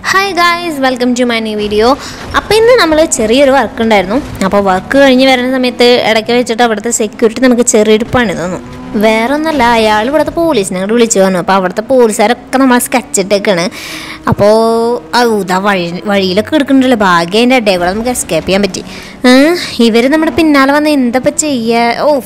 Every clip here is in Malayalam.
Hi guys welcome to my new video അപ്പോൾ ഇന്ന് നമ്മൾ ചെറിയൊരു വർക്ക് ഉണ്ടായിരുന്നു അപ്പോൾ വർക്ക് കഴിഞ്ഞ് വരുന്ന സമയത്ത് ഇടയ്ക്ക് വെച്ചിട്ട് അവിടുത്തെ സെക്യൂരിറ്റി നമുക്ക് ചെറിയൊരു പണി തന്നു വേറെ ഒന്നല്ല അയാൾ ഇവിടുത്തെ പോലീസിനെ അങ്ങോട്ട് വിളിച്ചു വന്നു അപ്പോൾ അവിടുത്തെ പോലീസുകാരൊക്കെ നമ്മളെ സ്കെച്ച് ഇട്ടേക്കാണ് അപ്പോൾ ഇതാ വഴി വഴിയിലൊക്കെ എടുക്കുന്നുണ്ടല്ലോ ഭാഗ്യം അതിൻ്റെ ഇടയിൽ കൂടെ നമുക്ക് എസ്കേപ്പ് ചെയ്യാൻ പറ്റി ഇവർ നമ്മുടെ പിന്നാലെ വന്ന് എന്താ ചെയ്യുക ഓ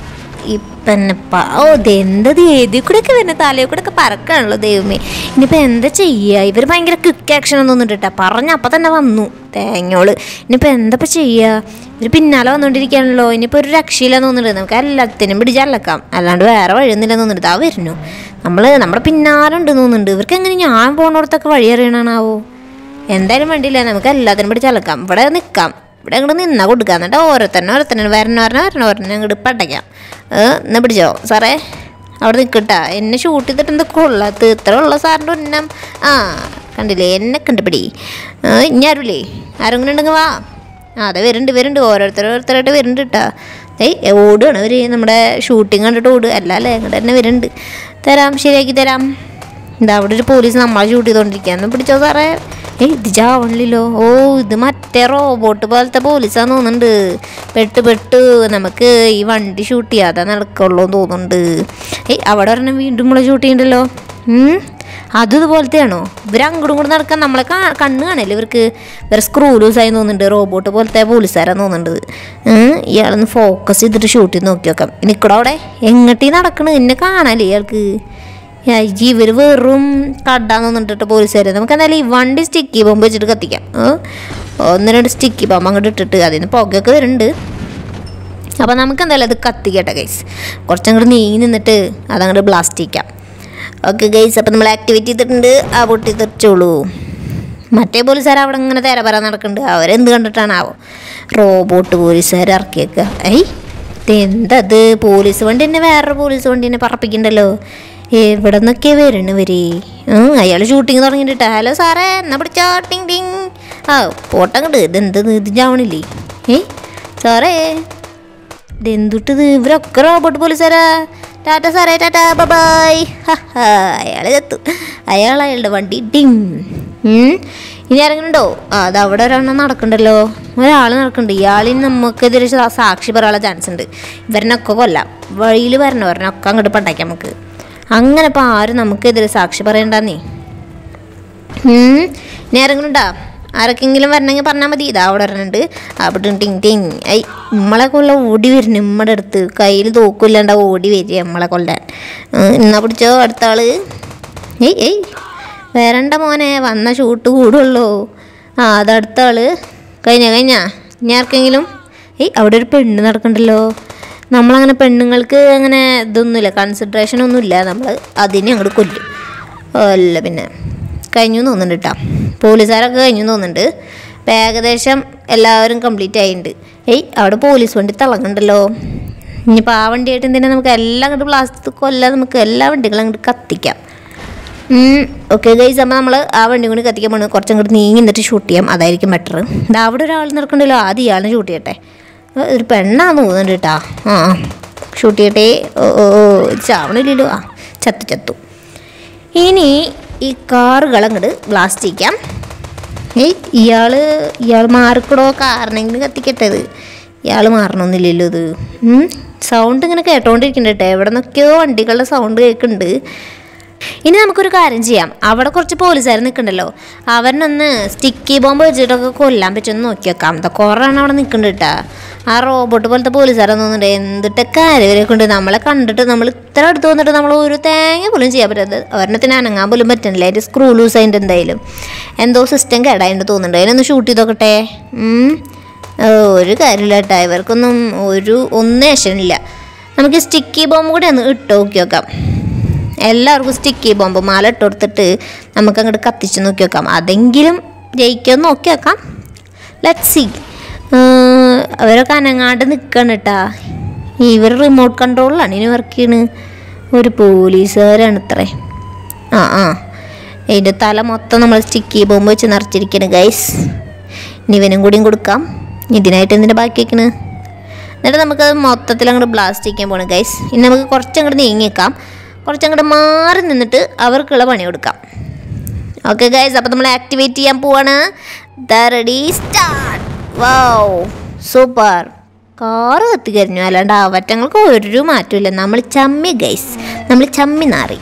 ഇപ്പന്നപ്പ ഓ ഇതെന്തത് ഏതിൽ കൂടെ ഒക്കെ വരുന്ന തലയിൽ കൂടെ ഒക്കെ പറക്കാണല്ലോ ദൈവമേ ഇനിയിപ്പോൾ എന്താ ചെയ്യുക ഇവർ ഭയങ്കര ക്വിക്ക് ആക്ഷൻ ഒന്നും കേട്ടോ പറഞ്ഞ അപ്പം തന്നെ വന്നു തേങ്ങോള് ഇനിയിപ്പോൾ എന്താ ചെയ്യുക ഇവർ പിന്നാലെ വന്നുകൊണ്ടിരിക്കുകയാണല്ലോ ഇനിയിപ്പോൾ ഒരു രക്ഷയില്ലെന്ന് തോന്നുന്നുണ്ട് നമുക്ക് എല്ലാത്തിനും പിടിച്ചല്ലക്കാം അല്ലാണ്ട് വേറെ വഴിയൊന്നുമില്ലെന്ന് തോന്നുന്നുണ്ട് ആ വരുന്നു നമ്മൾ നമ്മുടെ പിന്നാലെ ഉണ്ട് തോന്നുന്നുണ്ട് ഇവർക്ക് എങ്ങനെ ഞാൻ പോണോടത്തൊക്കെ വഴി അറിയണാവോ എന്തായാലും വേണ്ടിയില്ല നമുക്ക് എല്ലാത്തിനും പിടിച്ചലക്കാം ഇവിടെ നിൽക്കാം ഇവിടെ അങ്ങോട്ട് നിന്നാ കൊടുക്കുക എന്നിട്ട് ഓരോരുത്തന്നെ ഓരോരുത്തന്നെ വരണ വരണ വരണ വരണ അങ്ങോട്ട് പട്ടയ്ക്കാം എന്നാ പിടിച്ചോ സാറേ അവിടെ നിൽക്കട്ടാ എന്നെ ഷൂട്ട് ചെയ്തിട്ട് എന്താ കൊള്ളാത്ത ഇത്ര ഉള്ള സാറിൻ്റെ ഉന്നം ആ കണ്ടില്ലേ എന്നെ കണ്ടുപിടി ഇനി ആരുമില്ലേ ആരെങ്കിലും ഉണ്ടെങ്കിൽ വാ ആ അതെ വരുന്നുണ്ട് വരുന്നുണ്ട് ഓരോരുത്തർ ഓരോരുത്തരായിട്ട് വരുന്നുണ്ട് കേട്ടാ ഏയ് ഓടുകയാണ് അവർ നമ്മുടെ ഷൂട്ടിങ് കണ്ടിട്ട് ഓടുക അല്ല അല്ലേ ഇങ്ങോട്ട് തന്നെ വരുന്നുണ്ട് തരാം ശരിയാക്കി തരാം ഇതാ അവിടെ ഒരു പോലീസ് നമ്മളെ ഷൂട്ട് ചെയ്തോണ്ടിരിക്കുകയാണ് പിടിച്ചോ സാറേ ഏയ് ഇത് ചാവണില്ലല്ലോ ഓ ഇത് മറ്റേ റോബോട്ട് പോലത്തെ പോലീസാന്ന് തോന്നുന്നുണ്ട് പെട്ട് പെട്ട് നമുക്ക് ഈ വണ്ടി ഷൂട്ട് ചെയ്യാതെ നടക്കുള്ളൂ എന്ന് തോന്നുന്നുണ്ട് ഏയ് അവിടെ ഒരെണ്ണം വീണ്ടും നമ്മളെ ഷൂട്ട് ചെയ്യണ്ടല്ലോ ഉം. അതും ഇതുപോലത്തെയാണോ ഇവർ അങ്ങോട്ടും ഇങ്ങോട്ടും നടക്കാൻ നമ്മളെ കാ- കണ്ണ് കാണില്ല ഇവർക്ക് ഇവർ സ്ക്രൂ ലൂസായി തോന്നുന്നുണ്ട് റോബോട്ട് പോലത്തെ പോലീസുകാരാന്ന് തോന്നുന്നുണ്ട് ഉം. ഇയാളൊന്ന് ഫോക്കസ് ചെയ്തിട്ട് ഷൂട്ട് ചെയ്ത് നോക്കി നോക്കാം നിൽക്കടോ അവിടെ എങ്ങോട്ടീ നടക്കണ് എന്നെ കാണാല്ലേ ഇയാൾക്ക് ഇവർ വെറും കടാന്ന് തോന്നിട്ട് പോലീസുകാർ നമുക്ക് എന്തായാലും ഈ വണ്ടി സ്റ്റിക്കി ബോംബ് വെച്ചിട്ട് കത്തിക്കാം ഏ? ഒന്ന് രണ്ട് സ്റ്റിക്കി ബോംബ് അങ്ങോട്ട് ഇട്ടിട്ട് അതിൽ നിന്ന് പുകയൊക്കെ വരുന്നുണ്ട് അപ്പോൾ നമുക്ക് എന്തായാലും അത് കത്തിക്കട്ടെ ഗൈസ് കുറച്ചങ്ങോട്ട് നീങ്ങി നിന്നിട്ട് അതങ്ങോട്ട് ബ്ലാസ്റ്റ് ചെയ്യിക്കാം ഓക്കെ ഗൈസ് അപ്പോൾ നമ്മൾ ആക്ടിവേറ്റ് ചെയ്തിട്ടുണ്ട് ആ പൊട്ടി തെറിച്ചോളൂ മറ്റേ പോലീസുകാർ അവിടെ ഇങ്ങനെ തേര പറ നടക്കുന്നുണ്ട് അവരെന്ത് കണ്ടിട്ടാണാവോ റോബോട്ട് പോലീസുകാർ ഇറക്കിയേക്കുക ഐ ഇതെന്തത് പോലീസ് വണ്ടി തന്നെ വേറൊരു പോലീസ് വണ്ടി തന്നെ പറപ്പിക്കണ്ടല്ലോ എവിടെ നിന്നൊക്കെ വരണ ഇവര് അയാൾ ഷൂട്ടിങ് തുടങ്ങിയിട്ടാ ഹലോ സാറേ എന്നാ പിടിച്ചോ ടിങ് ടിങ് ആ പോട്ടങ്ങട്ട് ഇതെന്ത് ഇത് ചാവണില്ലേ ഏ സാറേ ഇതെന്തുട്ടത് ഇവരൊക്കെ റോബോട്ട് പോലീസുകാരാ ടാറ്റ സാറേ ടാറ്റ ബൈ അയാൾ ചത്തു അയാൾ അയാളുടെ വണ്ടി ഡിങ് ഉം. ഇനി ഇറങ്ങുന്നുണ്ടോ ആ അത് അവിടെ ഒരെണ്ണം നടക്കണ്ടല്ലോ ഒരാൾ നടക്കുന്നുണ്ട് ഇയാളിന് നമുക്കെതിരെ സാ- സാക്ഷി പറയാനുള്ള ചാൻസ് ഉണ്ട് ഇവരനൊക്കെ കൊല്ലാം വഴിയിൽ വരണവരനൊക്കെ അങ്ങോട്ട് പണ്ടാക്കാം നമുക്ക് അങ്ങനെ ഇപ്പോൾ ആരും നമുക്കെതിരെ സാക്ഷി പറയണ്ടെന്നേ ഉം. ഇനി ഇറങ്ങുന്നുണ്ടാ ആരൊക്കെങ്കിലും വരണമെങ്കിൽ പറഞ്ഞാൽ മതി ഇതാ അവിടെ വരണുണ്ട് അവിടെ ടിങ് ടിങ് ഐ നമ്മളെ കൊല്ല ഓടി വരുന്നു നമ്മുടെ അടുത്ത് കയ്യിൽ തോക്കില്ലാണ്ട് ഓടി വരിക നമ്മളെ കൊല്ലാൻ ഉം, എന്നാ പിടിച്ചോ അടുത്ത ആള് ഏയ് ഏയ് വരണ്ട മോനെ വന്ന ഷൂട്ട് കൂടുള്ളൂ ആ അതടുത്ത ആള് കഴിഞ്ഞ കഴിഞ്ഞ ഇനി ആർക്കെങ്കിലും ഏയ് അവിടെ ഒരു പെണ്ണ് നടക്കണ്ടല്ലോ നമ്മളങ്ങനെ പെണ്ണുങ്ങൾക്ക് അങ്ങനെ ഇതൊന്നുമില്ല കൺസിഡറേഷൻ ഒന്നുമില്ല നമ്മൾ അതിനെ അങ്ങോട്ട് കൊല്ലും അല്ല പിന്നെ കഴിഞ്ഞു എന്ന് തോന്നുന്നുണ്ട് കേട്ടോ പോലീസുകാരൊക്കെ കഴിഞ്ഞു എന്ന് തോന്നുന്നുണ്ട് ഇപ്പം ഏകദേശം എല്ലാവരും കംപ്ലീറ്റ് ആയിട്ടുണ്ട് ഏയ് അവിടെ പോലീസ് വണ്ടി തിളങ്ങണ്ടല്ലോ ഇനിയിപ്പോൾ ആ വണ്ടിയായിട്ട് എന്തിനാ നമുക്ക് എല്ലാം അങ്ങോട്ട് പ്ലാസ്റ്റിക് കൊല്ലാതെ നമുക്ക് എല്ലാ വണ്ടികളും അങ്ങോട്ട് കത്തിക്കാം ഓക്കെ ഗൈസ് അപ്പോൾ നമ്മൾ ആ വണ്ടി കൊണ്ട് കത്തിക്കാൻ പോകണം കുറച്ചും അങ്ങോട്ട് നീങ്ങി നിന്നിട്ട് ഷൂട്ട് ചെയ്യാം അതായിരിക്കും ബെറ്റർ ഇത് അവിടെ ഒരാൾ നടക്കണ്ടല്ലോ ആദ്യം ഇയാളിനെ ഷൂട്ട് ചെയ്യട്ടെ ഏ, ഒരു പെണ്ണാന്ന് തോന്നുന്നുണ്ട് കേട്ടോ ആ ഷൂട്ട് ചെയ്യട്ടെ ഓ ഓ ഓ ചാവണില്ലല്ലോ ആ ചത്തു ചത്തു ഇനി ഈ കാറുകൾ അങ്ങോട്ട് ബ്ലാസ്റ്റ് ചെയ്യിക്കാം ഏയ് ഇയാൾ ഇയാൾ മാറിക്കടോ കാറിനെങ്കിലും കത്തിക്കട്ടെ ഇത് ഇയാൾ മാറണമെന്നില്ലല്ലോ ഇത് സൗണ്ട് ഇങ്ങനെ കേട്ടോണ്ടിരിക്കുന്നുണ്ട് കേട്ടോ എവിടെ നിന്നൊക്കെയോ വണ്ടികളുടെ സൗണ്ട് കേൾക്കുന്നുണ്ട് ഇനി നമുക്കൊരു കാര്യം ചെയ്യാം അവിടെ കുറച്ച് പോലീസുകാർ നിൽക്കണ്ടല്ലോ അവരിനൊന്ന് സ്റ്റിക്കി ബോംബ് വെച്ചിട്ടൊക്കെ കൊല്ലാൻ പറ്റുമെന്ന് നോക്കി വെക്കാം എന്താ കുറേയാണ് അവിടെ നിൽക്കുന്നുണ്ട് കേട്ടാ ആ റോബോട്ട് പോലത്തെ പോലീസുകാരെന്ന് തോന്നുന്നുണ്ട് എന്തിട്ടൊക്കെ ആരവരൊക്കെ ഉണ്ട് നമ്മളെ കണ്ടിട്ട് നമ്മൾ ഇത്ര അടുത്ത് വന്നിട്ട് നമ്മൾ ഒരു തേങ്ങ പോലും ചെയ്യാൻ പറ്റാത്തത് ഒരെണ്ണത്തിന് അനങ്ങാൻ പോലും പറ്റുന്നില്ല അതിൻ്റെ സ്ക്രൂ ലൂസ് അതിൻ്റെ എന്തായാലും എന്തോ സിസ്റ്റം കേടായിട്ട് തോന്നുന്നുണ്ട് അതിനൊന്ന് ഷൂട്ട് ചെയ്ത് നോക്കട്ടെ ഉം. ഓ, ഒരു കാര്യമില്ല കേട്ടോ ഇവർക്കൊന്നും ഒരു ഒന്നും രക്ഷണില്ല നമുക്ക് സ്റ്റിക്കി ബോംബ് കൂടി ഒന്ന് ഇട്ട് നോക്കി നോക്കാം എല്ലാവർക്കും സ്റ്റിക്കി ബോംബ് മാല ഇട്ട് കൊടുത്തിട്ട് നമുക്ക് അങ്ങോട്ട് കത്തിച്ച് നോക്കി നോക്കാം അതെങ്കിലും ജയിക്കുമെന്ന് നോക്കി നോക്കാം ലെറ്റ് സി അവരൊക്കെ അനങ്ങാണ്ട് നിൽക്കണം കേട്ടാ ഇവർ റിമോട്ട് കൺട്രോളിലാണ് ഇനി വർക്ക് ചെയ്യണ് ഒരു പോലീസുകാരാണ് ഇത്രേ ആ ആ ഇതിൻ്റെ തല മൊത്തം നമ്മൾ സ്റ്റിക്കി ബോംബ് വെച്ച് നിറച്ചിരിക്കണ് ഗൈസ് ഇനി ഇവനും കൂടിയും കൊടുക്കാം ഇതിനായിട്ട് എന്തിൻ്റെ ബാക്കി വെക്കണ് എന്നിട്ട് നമുക്കത് മൊത്തത്തിൽ അങ്ങോട്ട് ബ്ലാസ്റ്റ് ചെയ്യാൻ പോകണം ഗൈസ് ഇനി നമുക്ക് കുറച്ചങ്ങോട്ട് നീങ്ങിയേക്കാം കുറച്ചങ്ങോട്ട് മാറി നിന്നിട്ട് അവർക്കുള്ള പണി കൊടുക്കാം ഓക്കെ ഗൈസ് അപ്പോൾ നമ്മൾ ആക്ടിവേറ്റ് ചെയ്യാൻ പോവാണ് ready start wow super car കത്തിക്കരിഞ്ഞു അല്ലാണ്ട് അവറ്റങ്ങൾക്ക് ഒരു മാറ്റമില്ല നമ്മൾ ചമ്മി ഗൈസ് നമ്മൾ ചമ്മി നാറി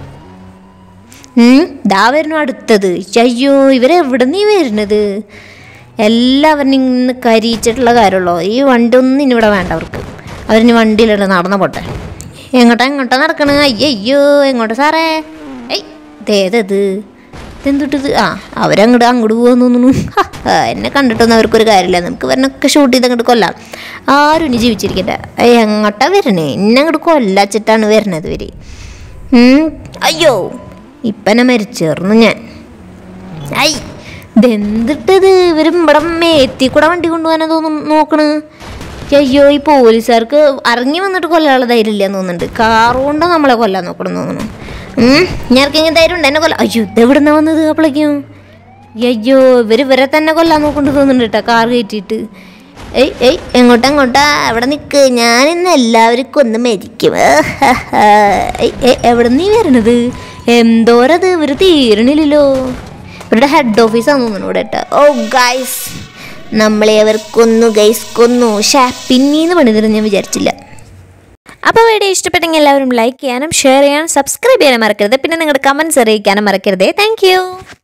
ഉം, ദാ വരുന്നു അടുത്തത് അയ്യോ ഇവരെവിടെ നീ വരുന്നത് എല്ലാവരും ഇന്ന് കരിയിച്ചിട്ടുള്ള കാര്യമുള്ളൂ ഈ വണ്ടി ഒന്നും ഇനി ഇവിടെ വേണ്ട അവർക്ക് അവരിനി വണ്ടിയിലുണ്ട് നടന്ന പോട്ടെ എങ്ങോട്ടാ എങ്ങോട്ടാ നടക്കണ അയ്യോ എങ്ങോട്ടാ സാറേ ഏയ് ഇതേതത് ഇതെന്തിട്ടത് ആ അവരങ്ങോട്ട് അങ്ങോട്ട് പോകാൻ തോന്നുന്നു ഹ, ആ, എന്നെ കണ്ടിട്ടൊന്നും അവർക്കൊരു കാര്യമില്ല നമുക്ക് ഇവരനൊക്കെ ഷൂട്ട് ചെയ്ത് അങ്ങോട്ട് കൊല്ലാം ആരും ഇനി ജീവിച്ചിരിക്കട്ടെ ഏയ് എങ്ങോട്ടാ വരണേ എന്നെ അങ്ങോട്ട് കൊല്ലാച്ചിട്ടാണ് വരണത് ഇവര് ഉം, അയ്യോ ഇപ്പനെ മരിച്ചേർന്നു ഞാൻ ഐ ഇതെന്തിട്ടത് ഇവരും ഇവിടെ മേത്തി കൂടെ വണ്ടി കൊണ്ടുപോകാനാ തോന്നുന്നു നോക്കണ് അയ്യോ ഈ പോലീസുകാർക്ക് ഇറങ്ങി വന്നിട്ട് കൊല്ലാനുള്ള ധൈര്യം ഇല്ലെന്ന് തോന്നുന്നുണ്ട് കാർ കൊണ്ട് നമ്മളെ കൊല്ലാൻ നോക്കണം തോന്നുന്നു ഉം, ഞാർക്കെങ്കിലും ധൈര്യം ഉണ്ട് എന്നെ കൊല്ലാ അയ്യോ ഇതെവിടുന്ന വന്നത് അപ്പോഴേക്കും അയ്യോ ഇവർ ഇവരെ തന്നെ കൊല്ലാൻ നോക്കൊണ്ട് തോന്നുന്നുണ്ട് കേട്ടോ കാർ കയറ്റിയിട്ട് ഏയ് ഏയ് എങ്ങോട്ടാ എങ്ങോട്ടാ അവിടെ നിൽക്ക് ഞാൻ ഇന്ന് എല്ലാവർക്കും ഒന്ന് മരിക്കും ഏയ്, ഏയ്, എവിടെ നീ വരണത് എന്തോരത് ഇവർ തീരണില്ലല്ലോ ഇവരുടെ ഹെഡ് ഓഫീസാന്ന് തോന്നുന്നു ഇവിടെ കേട്ടോ ഓ ഗൈസ് നമ്മളെ അവർ കൊന്നു ഗൈസ് കൊന്നു ഷാ പിന്നീന്ന് പണിതരും ഞാൻ വിചാരിച്ചില്ല അപ്പോൾ വീഡിയോ ഇഷ്ടപ്പെട്ടെങ്കിൽ എല്ലാവരും ലൈക്ക് ചെയ്യാനും ഷെയർ ചെയ്യാനും സബ്സ്ക്രൈബ് ചെയ്യാനും മറക്കരുത് പിന്നെ നിങ്ങളുടെ കമൻസ് അറിയിക്കാനും മറക്കരുതേ താങ്ക്